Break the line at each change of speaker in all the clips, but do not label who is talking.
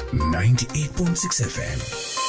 98.6 FM.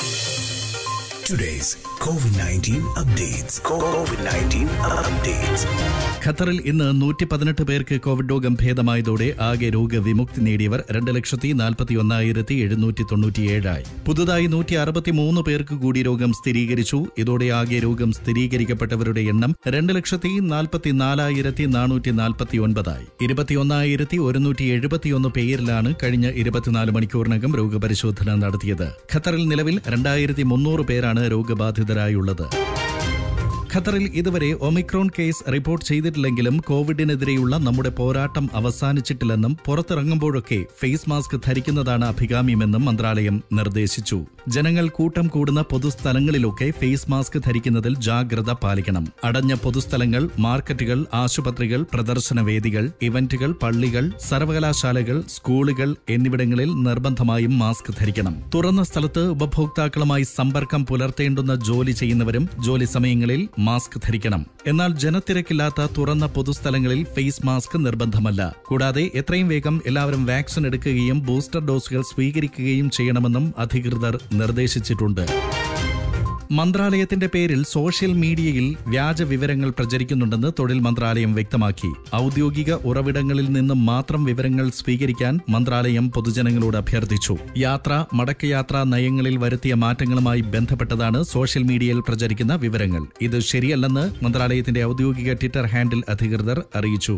Today's COVID 19 updates. COVID 19 updates.
ഖത്തറിൽ ഇന്ന് നൂറ്റി പതിനെട്ട് പേർക്ക് കോവിഡ് രോഗം ഭേദമായതോടെ ആകെ രോഗവിമുക്തി നേടിയവർ രണ്ട് ലക്ഷത്തി നാൽപ്പത്തി ഒന്നായിരത്തി എഴുന്നൂറ്റി തൊണ്ണൂറ്റിയേഴായി പുതുതായി നൂറ്റി അറുപത്തിമൂന്ന് പേർക്ക് കൂടി രോഗം സ്ഥിരീകരിച്ചു ഇതോടെ ആകെ രോഗം സ്ഥിരീകരിക്കപ്പെട്ടവരുടെ എണ്ണം രണ്ട് ലക്ഷത്തി നാൽപ്പത്തി നാലായിരത്തി നാനൂറ്റി നാൽപ്പത്തി ഒൻപതായി ഇരുപത്തിയൊന്നായിരത്തി ഒരുന്നൂറ്റി എഴുപത്തിയൊന്ന് പേരിലാണ് കഴിഞ്ഞ ഇരുപത്തിനാല് മണിക്കൂറിനകം രോഗപരിശോധന നടത്തിയത് ഖത്തറിൽ നിലവിൽ രണ്ടായിരത്തി മുന്നൂറ് പേരാണ് രോഗബാധിതരായുള്ളത് ഖത്തറിൽ ഇതുവരെ ഒമിക്രോൺ കേസ് റിപ്പോർട്ട് ചെയ്തിട്ടില്ലെങ്കിലും കോവിഡിനെതിരെയുള്ള നമ്മുടെ പോരാട്ടം അവസാനിച്ചിട്ടില്ലെന്നും പുറത്തിറങ്ങുമ്പോഴൊക്കെ ഫേസ് മാസ്ക് ധരിക്കുന്നതാണ് അഭികാമ്യമെന്നും മന്ത്രാലയം നിർദ്ദേശിച്ചു ജനങ്ങൾ കൂട്ടം കൂടുന്ന പൊതുസ്ഥലങ്ങളിലൊക്കെ ഫേസ് മാസ്ക് ധരിക്കുന്നതിൽ ജാഗ്രത പാലിക്കണം അടഞ്ഞ പൊതുസ്ഥലങ്ങൾ മാർക്കറ്റുകൾ ആശുപത്രികൾ പ്രദർശന വേദികൾ ഇവന്റുകൾ പള്ളികൾ സർവകലാശാലകൾ സ്കൂളുകൾ എന്നിവിടങ്ങളിൽ നിർബന്ധമായും മാസ്ക് ധരിക്കണം തുറന്ന സ്ഥലത്ത് ഉപഭോക്താക്കളുമായി സമ്പർക്കം പുലർത്തേണ്ടുന്ന ജോലി ചെയ്യുന്നവരും ജോലി സമയങ്ങളിൽ മാസ്ക് ധരിക്കണം എന്നാൽ ജനത്തിരക്കില്ലാത്ത തുറന്ന പൊതുസ്ഥലങ്ങളിൽ ഫേസ് മാസ്ക് നിർബന്ധമല്ല കൂടാതെ എത്രയും വേഗം എല്ലാവരും വാക്സിൻ എടുക്കുകയും ബൂസ്റ്റർ ഡോസുകൾ സ്വീകരിക്കുകയും ചെയ്യണമെന്നും അധികൃതർ നിർദ്ദേശിച്ചിട്ടുണ്ട് മന്ത്രാലയത്തിന്റെ പേരിൽ സോഷ്യൽ മീഡിയയിൽ വ്യാജ വിവരങ്ങൾ പ്രചരിക്കുന്നുണ്ടെന്ന് തൊഴിൽ മന്ത്രാലയം വ്യക്തമാക്കി ഔദ്യോഗിക ഉറവിടങ്ങളിൽ നിന്നും മാത്രം വിവരങ്ങൾ സ്വീകരിക്കാൻ മന്ത്രാലയം പൊതുജനങ്ങളോട് അഭ്യർത്ഥിച്ചു യാത്ര മടക്കയാത്രാ നയങ്ങളിൽ വരുത്തിയ മാറ്റങ്ങളുമായി ബന്ധപ്പെട്ടതാണ് സോഷ്യൽ മീഡിയയിൽ പ്രചരിക്കുന്ന വിവരങ്ങൾ ഇത് ശരിയല്ലെന്ന് മന്ത്രാലയത്തിന്റെ ഔദ്യോഗിക ട്വിറ്റർ ഹാൻഡിൽ അധികൃതർ അറിയിച്ചു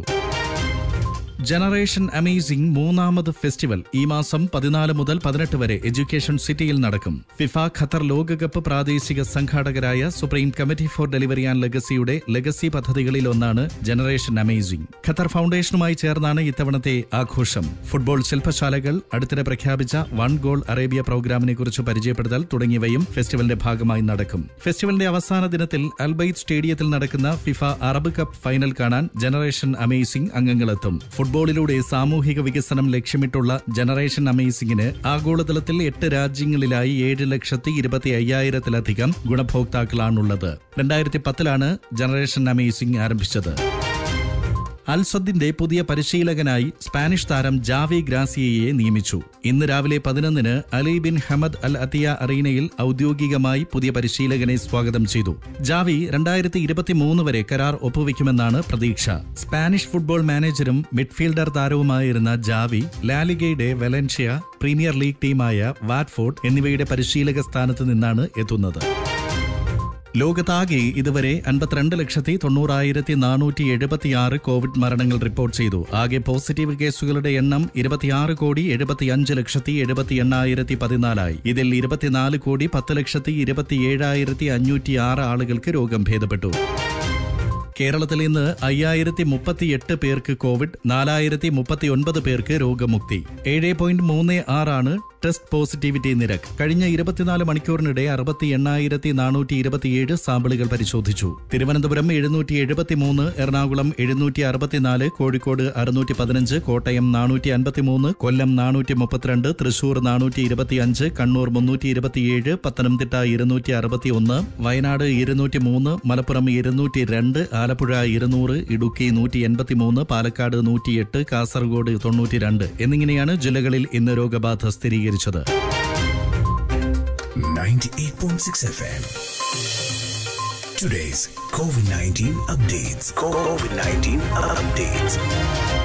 ജനറേഷൻ അമേസിംഗ് മൂന്നാമത് ഫെസ്റ്റിവൽ ഈ മാസം പതിനാല് മുതൽ പതിനെട്ട് വരെ എഡ്യൂക്കേഷൻ സിറ്റിയിൽ നടക്കും ഫിഫ ഖത്തർ ലോകകപ്പ് പ്രാദേശിക സംഘാടകരായ supreme committee for delivery and ലെഗസിയുടെ ലെഗസി പദ്ധതികളിൽ ഒന്നാണ് ജനറേഷൻ അമേസിംഗ് ഖത്തർ ഫൗണ്ടേഷനുമായി ചേർന്നാണ് ഇത്തവണത്തെ ആഘോഷം ഫുട്ബോൾ ശില്പശാലകൾ അടുത്തിടെ പ്രഖ്യാപിച്ച വൺ ഗോൾ അറേബ്യ പ്രോഗ്രാമിനെ കുറിച്ച് പരിചയപ്പെടുത്തൽ തുടങ്ങിയവയും ഫെസ്റ്റിവലിന്റെ ഭാഗമായി നടക്കും ഫെസ്റ്റിവലിന്റെ അവസാന ദിനത്തിൽ അൽബൈത്ത് സ്റ്റേഡിയത്തിൽ നടക്കുന്ന ഫിഫ അറബ് കപ്പ് ഫൈനൽ കാണാൻ ജനറേഷൻ അമേസിംഗ് അംഗങ്ങളെത്തും ഫുട്ബോളിലൂടെ സാമൂഹിക വികസനം ലക്ഷ്യമിട്ടുള്ള ജനറേഷൻ അമേസിംഗിന് ആഗോളതലത്തിൽ എട്ട് രാജ്യങ്ങളിലായി ഏഴ് ലക്ഷത്തി ഇരുപത്തി അയ്യായിരത്തിലധികം ഗുണഭോക്താക്കളാണുള്ളത് രണ്ടായിരത്തി പത്തിലാണ് ജനറേഷൻ അമേസിംഗ് ആരംഭിച്ചത് അൽസദിന്റെ പുതിയ പരിശീലകനായി സ്പാനിഷ് താരം ജാവി ഗ്രാസിയയെ നിയമിച്ചു ഇന്ന് രാവിലെ പതിനൊന്നിന് Ali bin Hamad Al Attiyah അറീനയിൽ ഔദ്യോഗികമായി പുതിയ പരിശീലകനെ സ്വാഗതം ചെയ്തു ജാവി രണ്ടായിരത്തി ഇരുപത്തിമൂന്ന് വരെ കരാർ ഒപ്പുവെക്കുമെന്നാണ് പ്രതീക്ഷ സ്പാനിഷ് ഫുട്ബോൾ മാനേജരും മിഡ്ഫീൽഡർ താരവുമായിരുന്ന ജാവി ലാലിഗയുടെ വെലൻഷ്യ പ്രീമിയർ ലീഗ് ടീമായ വാറ്റ്ഫോർഡ് എന്നിവയുടെ പരിശീലക സ്ഥാനത്ത് നിന്നാണ് എത്തുന്നത് ലോകത്താകെ ഇതുവരെ അൻപത്തിരണ്ട് ലക്ഷത്തി തൊണ്ണൂറായിരത്തി നാനൂറ്റി എഴുപത്തിയാറ് കോവിഡ് മരണങ്ങൾ റിപ്പോർട്ട് ചെയ്തു ആകെ പോസിറ്റീവ് കേസുകളുടെ എണ്ണം ഇരുപത്തിയാറ് കോടി എഴുപത്തിയഞ്ച് ലക്ഷത്തി എഴുപത്തി എണ്ണായിരത്തി പതിനാലായി ഇതിൽ ഇരുപത്തിനാല് കോടി പത്ത് ലക്ഷത്തി ഇരുപത്തിയേഴായിരത്തി അഞ്ഞൂറ്റി ആറ് ആളുകൾക്ക് രോഗം ഭേദപ്പെട്ടു കേരളത്തിൽ ഇന്ന് അയ്യായിരത്തി മുപ്പത്തിയെട്ട് പേർക്ക് കോവിഡ് നാലായിരത്തി മുപ്പത്തി ഒൻപത് പേർക്ക് രോഗമുക്തി ഏഴ് പോയിന്റ് മൂന്ന് ആറാണ് ടെസ്റ്റ് പോസിറ്റിവിറ്റി നിരക്ക് കഴിഞ്ഞ ഇരുപത്തിനാല് മണിക്കൂറിനിടെ അറുപത്തി എണ്ണായിരത്തി നാനൂറ്റി ഇരുപത്തിയേഴ് സാമ്പിളുകൾ പരിശോധിച്ചു തിരുവനന്തപുരം എഴുന്നൂറ്റി എഴുപത്തിമൂന്ന് എറണാകുളം എഴുന്നൂറ്റി അറുപത്തിനാല് കോഴിക്കോട് അറുന്നൂറ്റി പതിനഞ്ച് കോട്ടയം നാനൂറ്റി അൻപത്തിമൂന്ന് കൊല്ലം നാനൂറ്റി മുപ്പത്തിരണ്ട് തൃശൂർ നാനൂറ്റി ഇരുപത്തിയഞ്ച് കണ്ണൂർ മുന്നൂറ്റി ഇരുപത്തിയേഴ് പത്തനംതിട്ട ഇരുന്നൂറ്റി അറുപത്തി ഒന്ന് വയനാട് ഇരുന്നൂറ്റി മൂന്ന് മലപ്പുറം ഇരുന്നൂറ്റി രണ്ട് ആലപ്പുഴ ഇരുന്നൂറ് ഇടുക്കി നൂറ്റി എൺപത്തിമൂന്ന് പാലക്കാട് നൂറ്റിയെട്ട് കാസർഗോഡ് തൊണ്ണൂറ്റി രണ്ട് എന്നിങ്ങനെയാണ് ജില്ലകളിൽ ഇന്ന് രോഗബാധ സ്ഥിരീകരിച്ചത്
98.6 FM. Today's COVID 19 updates. COVID 19 updates.